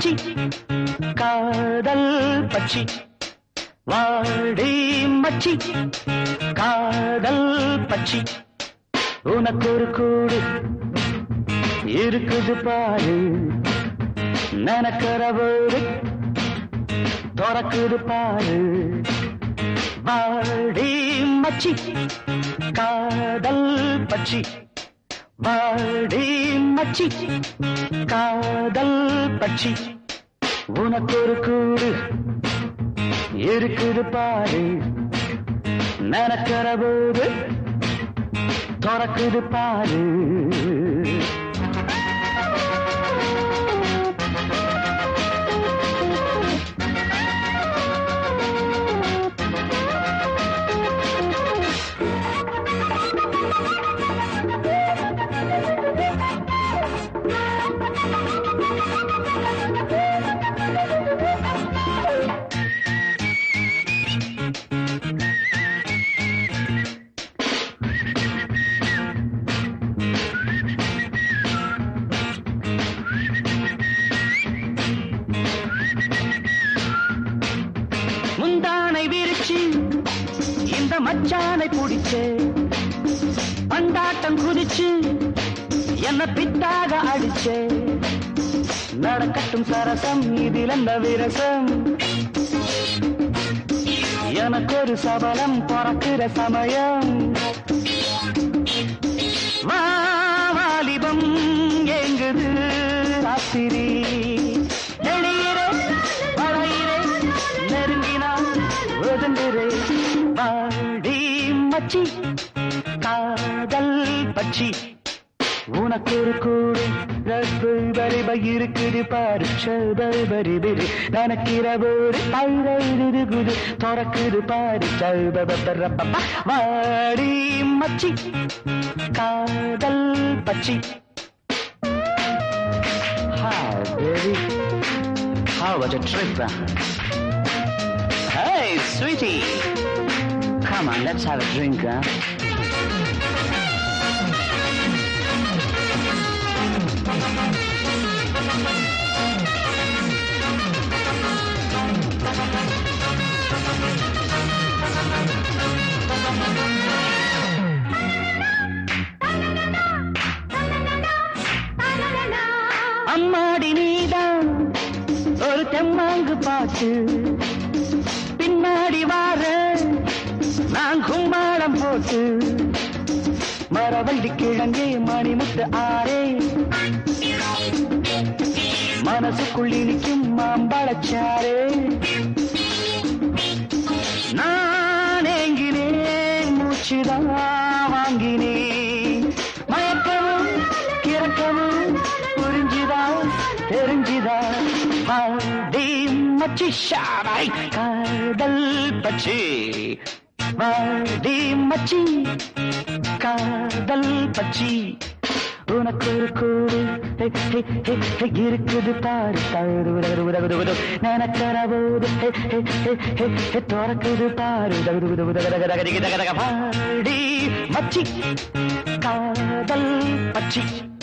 மச்சி காதல் பச்சி வாடி மச்சி காதல் பச்சி உனக்கு ஒரு கூடு இருக்குது பாரு நினைக்கிறவோடு திறக்குது பாரு வாடி மச்சி காதல் பச்சி வாடி மச்சி காதல் பச்சி உனக்கு ஒரு கூடு இருக்குது பாரு நினைக்கிற போது திறக்குது பாரு முந்தானை விரிச்சு இந்த மச்சானை பிடிச்சு பந்தாட்டம் குதிச்சு என்ன பித்தாக அடிச்சே நடக்கட்டும் சரசம் இதில் என்ன விரசம் எனக்கு ஒரு சபலம் பிறக்கிற சமயம் வா வாலிபம் எங்குது ராத்திரி வெளியிலே வளையிலே நெருங்கினால் ஒதுங்குறே வாடி மச்சி காதல் பச்சி உனக்கு ஒரு கூடு பரிபை இருக்குது பாரு பரி பிரி நினைக்கிற போது பைரது குது திறக்குது பாரு சௌபரப்பா வாடி மச்சி காதல் பச்சி Hi, baby. How was your trip? Hey, sweetie. Come on, let's have a drink, huh? அம்மாடி நீதான் ஒரு தெம்மாங்கு பாட்டு பின்னாடி வார நான் கும்மாளம் போட்டு மரவள்ளி கிழங்கே மணிமுத்து ஆரே மனசுக்குள் இனிக்கும் மாம்பழச்சாரே நான் ஏங்கினேன் மூச்சுதான் வாங்கினேன் மயக்கவும் கிறக்கவும் புரிஞ்சுதா தெரிஞ்சுதா வாடி மச்சி ஷாராய் காதல் பச்சி வாடி மச்சி காதல் பச்சி உனக்கு ஒரு கூடு ஹே, ஹே, ஹே, ஹே, இருக்குது பாரு தவறு உதவு உதவு உதவு நினைக்கிற போது ஹே, ஹே, ஹே, ஹே, ஹே, திறக்குது பாரு தகுது உதவு உதவு பாடி மச்சி காதல் பச்சி